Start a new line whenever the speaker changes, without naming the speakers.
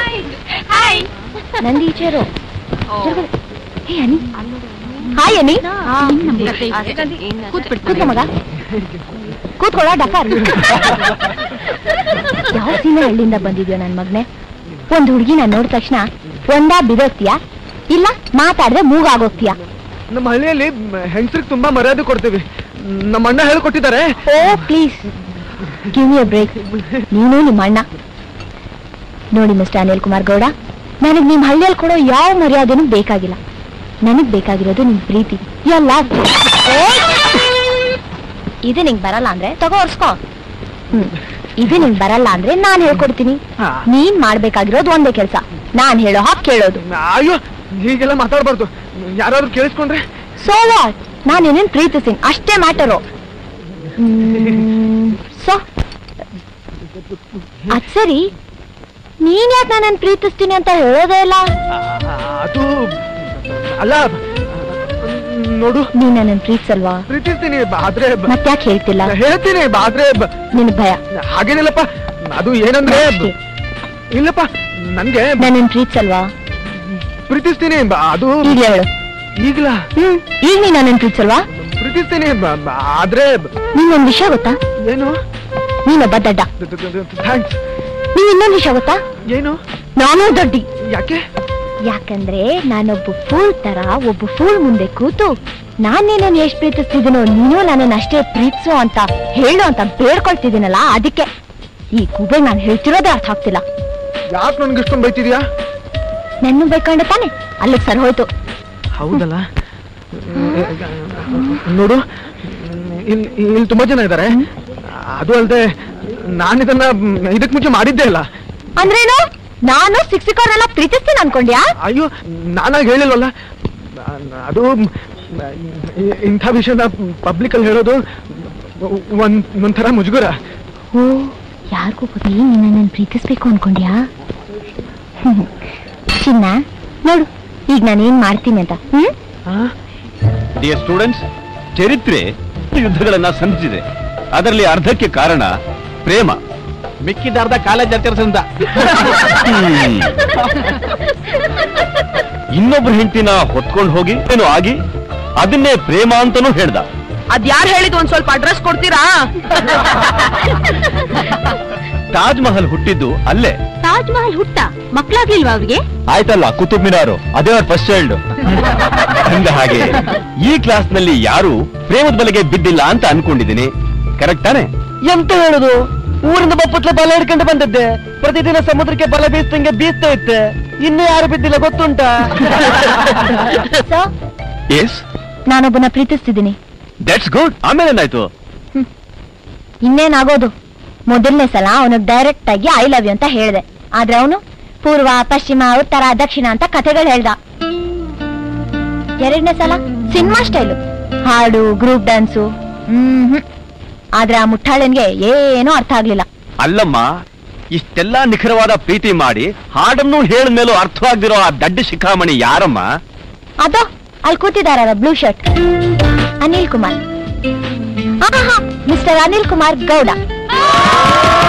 Hi
Nandi ಈಚೆರು hey Ani hi Ani ಕೂತ್ಕೊ ಮಗ ಕೂತ್ಕೊಳ್ಳ ಡಕಾರ್ ಯಾವ ಸೀಮೆ ಹಳ್ಳಿಯಿಂದ ಬಂದಿದ್ಯೋ ನನ್ ಮಗ್ನೆ ಒಂದ್ ಹುಡುಗಿ ನಾನ್ ನೋಡಿದ ತಕ್ಷಣ ಒಂದಾ ಬಿದೋಗ್ತೀಯಾ ಇಲ್ಲ ಮಾತಾಡಿದ್ರೆ ಮೂಗಾಗೋಗ್ತೀಯಾ
ನಮ್ಮ ಹಳ್ಳಿಯಲ್ಲಿ ಹೆಂಗಸ್ರಿಗೆ ತುಂಬಾ ಮರ್ಯಾದೆ ಕೊಡ್ತೀವಿ ನಮ್ಮ ಅಣ್ಣ ಹೇಳ್ಕೊಟ್ಟಿದ್ದಾರೆ
oh please give a break ನೀನು ನಿಮ್ಮ ಅಣ್ಣ ನೋಡಿ ಮಿಸ್ಟರ್ ಅನಿಲ್ ಕುಮಾರ್ ಗೌಡ ನನಗೆ ನಿಮ್ ಹಳ್ಳಿಯಲ್ಲಿ ಕೊಡೋ ಯಾವ ಮರ್ಯಾದೆನೂ ಬೇಕಾಗಿಲ್ಲ ನನಗ್ ಬೇಕಾಗಿರೋದು ನಿಮ್ ಪ್ರೀತಿ ಎಲ್ಲ ಇದು ನಿಂಗ್ ಬರಲ್ಲ ಅಂದ್ರೆ ತಗೋ ಒರ್ಸ್ಕೋ ಹ್ಮ್ ಇದು ನಿಂಗ್ ಬರಲ್ಲ ಅಂದ್ರೆ ನಾನ್ ಹೇಳ್ಕೊಡ್ತೀನಿ
ಹಾ.
ನೀನ್ ಮಾಡ್ಬೇಕಾಗಿರೋದು ಒಂದೇ ಕೆಲ್ಸ ನಾನ್ ಹೇಳೋ ಹಾಕ್ ಕೇಳೋದು
ಅಯ್ಯೋ ಹೀಗೆಲ್ಲ ಮಾತಾಡ್ಬಾರ್ದು ಯಾರಾದ್ರೂ ಕೇಳಿಸ್ಕೊಂಡ್ರೆ
ಸೊ ವಾಟ್ ನಾನು ಏನೇನ್ ಪ್ರೀತಿಸ್ತೀನಿ ಅಷ್ಟೇ ಮ್ಯಾಟರು ಸೊ ಅದ್ ಸರಿ ನೀನ್ ಯಾಕೆ ನಾನು ಪ್ರೀತಿಸ್ತೀನಿ ಅಂತ ಹೇಳೋದೇ ಇಲ್ಲ
ಅದು ಅಲ್ಲ ನೋಡು
ನೀನ್ ನನ್ನ ಪ್ರೀತಿಸಲ್ವಾ
ಪ್ರೀತಿಸ್ತೀನಿ ಬ- ಆದ್ರೆ ಬ-
ಮತ್ತ್ಯಾಕೆ ಹೇಳ್ತಿಲ್ಲ
ಹೇಳ್ತೀನಿ ಬ- ಆದ್ರೆ ಬ-
ನಿನ್ ಭಯ
ಹಾಗೇನಿಲ್ಲಪ್ಪ ಅದು ಏನಂದ್ರೆ ಬ- ಇಲ್ಲಪ್ಪ ನನ್ಗೆ ಬ-
ನನ್ನ ಪ್ರೀತಿಸಲ್ವಾ
ಪ್ರೀತಿಸ್ತೀನಿ ಬ- ಅದು
ಈಗ ಹೇಳು
ಈಗ್ಲ
ಹ್ಮ್ ಈಗ ನೀನ್ ನನ್ನ ಪ್ರೀತಿಸಲ್ವಾ
ಪ್ರೀತಿಸ್ತೀನಿ ಬ- ಬ- ಆದ್ರೆ ಬ-
ನೀನ್ ಒಂದ್ ವಿಷಯ ಗೊತ್ತಾ
ಏನು
ನೀನೊಬ್ಬ ದಡ್ಡ
ಥ್ಯಾಂಕ್ಸ್
ನೀನ್ ಇನ್ನೊಂದ್ ವಿಷಯ ಗೊತ್ತಾ
ಏನು
ನಾನು ದೊಡ್ಡಿ
ಯಾಕೆ
ಯಾಕಂದ್ರೆ ನಾನೊಬ್ಬ ಫೂಲ್ ತರ ಒಬ್ಬ ಫೂಲ್ ಮುಂದೆ ಕೂತು ನಾನ್ ನಿನ್ನನ್ನು ಎಷ್ಟ್ ಪ್ರೀತಿಸ್ತಿದ್ದೀನೋ ನೀನು ನನ್ನನ್ನು ಅಷ್ಟೇ ಪ್ರೀತಿಸು ಅಂತ ಹೇಳು ಅಂತ ಬೇಡ್ಕೊಳ್ತಿದ್ದೀನಲ್ಲ ಅದಕ್ಕೆ ಈ ಕೂಬೆ ನಾನು ಹೇಳ್ತಿರೋದೇ ಅರ್ಥ ಆಗ್ತಿಲ್ಲ
ಯಾಕೆ ನನ್ಗೆ ಇಷ್ಟೊಂದು ಬೈತಿದ್ಯಾ
ನನ್ನ ಬೈಕೊಂಡೆ ತಾನೆ ಅಲ್ಲಿಗೆ ಸರ್ ಹೋಯ್ತು
ಹೌದಲ್ಲ ನೋಡು ಇಲ್ಲಿ ಇಲ್ಲಿ ತುಂಬಾ ಜನ ಇದ್ದಾರೆ ಅದು ಅಲ್ಲದೆ ನಾನು ಇದನ್ನ ಇದಕ್ ಮುಂಚೆ ಮಾಡಿದ್ದೇ ಇಲ್ಲ
ಅಂದ್ರೇನು ನಾನು ಶಿಕ್ಷಕರನ್ನೆಲ್ಲ ಪ್ರೀತಿಸ್ತೀನಿ ಅನ್ಕೊಂಡ್ಯಾ
ಅಯ್ಯೋ ನಾನಾಗಿ ಹೇಳಿಲ್ವಲ್ಲ ಅದು ಇ- ಇಂಥ ವಿಷಯನ ಪಬ್ಲಿಕ್ ಅಲ್ಲಿ ಹೇಳೋದು ಒಂದ್ ಒಂಥರ ಮುಜುಗರ
ಓ ಯಾರಿಗೂ ಗೊತ್ತಿ ನೀನು ನನ್ನನ್ನು ಪ್ರೀತಿಸ್ಬೇಕು ಅನ್ಕೊಂಡ್ಯಾ ಹ್ಮ್. ಚಿನ್ನ ನೋಡು ಈಗ ನಾನು ಏನ್ ಮಾಡ್ತೀನಿ ಅಂತ ಹ್ಮ್
ಡಿಯರ್ ಸ್ಟೂಡೆಂಟ್ಸ್ ಚರಿತ್ರೆ ಯುದ್ಧಗಳನ್ನ ಸಂಧಿಸಿದೆ ಅದರಲ್ಲಿ ಅರ್ಧಕ್ಕೆ ಕಾರಣ ಪ್ರೇಮ ಮಿಕ್ಕಿದ ಅರ್ಧ ಕಾಲೇಜ್ ಹತ್ತಿರದಿಂದ ಇನ್ನೊಬ್ರು ಹೆಂಡತಿನ ಹೊತ್ಕೊಂಡು ಹೋಗಿ ಏನು ಆಗಿ ಅದನ್ನೇ ಪ್ರೇಮ ಅಂತಾನೂ ಹೇಳ್ದ
ಅದ್ಯಾರು ಹೇಳಿದ್ ಒಂದ್ ಸ್ವಲ್ಪ ಅಡ್ರೆಸ್ ಕೊಡ್ತೀರಾ
ತಾಜ್ ಮಹಲ್ ಹುಟ್ಟಿದ್ದು ಅಲ್ಲೇ
ತಾಜ್ ಮಹಲ್ ಹುಟ್ಟ ಮಕ್ಳಾಗ್ಲಿಲ್ವಾ ಅವ್ರಿಗೆ
ಆಯ್ತಲ್ಲ ಕುತುಬ್ ಮಿನಾರು ಅದೇ ಅವ್ರ ಫಸ್ಟ್ ಚೈಲ್ಡ್ ಅಂದ ಹಾಗೆ ಈ ಕ್ಲಾಸ್ ನಲ್ಲಿ ಯಾರು ಪ್ರೇಮದ ಬಲೆಗೆ ಬಿದ್ದಿಲ್ಲ ಅಂತ ಅನ್ಕೊಂಡಿದ್ದೀನಿ ಕರೆಕ್ಟ್ ತಾನೆ
ಎಂತ ಹೇಳುದು ಊರಿಂದ ಬಪ್ಪತ್ಲೆ ಬಲ ಹಿಡ್ಕೊಂಡು ಬಂದದ್ದೆ ಪ್ರತಿದಿನ ಸಮುದ್ರಕ್ಕೆ ಬಲ ಬೀಸ್ತಂಗೆ ಬೀಸ್ತಾ ಇತ್ತೆ ಇನ್ನು ಯಾರು ಬಿದ್ದಿಲ್ಲ ಗೊತ್ತುಂಟಾ
ಸೊ
ಎಸ್
ನಾನೊಬ್ಬನ ಪ್ರೀತಿಸ್ತಿದ್ದೀನಿ
ದಟ್ಸ್ ಗುಡ್ ಆಮೇಲೆ ಏನಾಯ್ತು
ಇನ್ನೇನಾಗೋದು ಮೊದಲನೇ ಸಲ ಅವನಿಗೆ ಡೈರೆಕ್ಟ್ ಆಗಿ ಐ ಲವ್ ಯು ಅಂತ ಹೇಳ್ದೆ ಆದ್ರೆ ಅವನು ಪೂರ್ವ ಪಶ್ಚಿಮ ಉತ್ತರ ದಕ್ಷಿಣ ಅಂತ ಕಥೆಗಳು ಹೇಳ್ದ ಎರಡನೇ ಸಲ ಸಿನಿಮಾ ಸ್ಟೈಲು ಹಾಡು ಗ್ರೂಪ್ ಡ್ಯಾನ್ಸು ಹ್ಮ್ ಆದ್ರೆ ಆ ಮುಟ್ಟಾಳನ್ಗೆ ಏನೂ ಅರ್ಥ ಆಗ್ಲಿಲ್ಲ
ಅಲ್ಲಮ್ಮ ಇಷ್ಟೆಲ್ಲ ನಿಖರವಾದ ಪ್ರೀತಿ ಮಾಡಿ ಹಾಡನ್ನು ಹೇಳಿದ ಮೇಲೂ ಅರ್ಥವಾಗ್ದಿರೋ ಆ ದಡ್ಡ ಶಿಖಾಮಣಿ ಯಾರಮ್ಮ
ಅದೋ ಅಲ್ಲಿ ಕೂತಿದಾರ blue shirt Anil Kumar mister Anil Kumar Gowda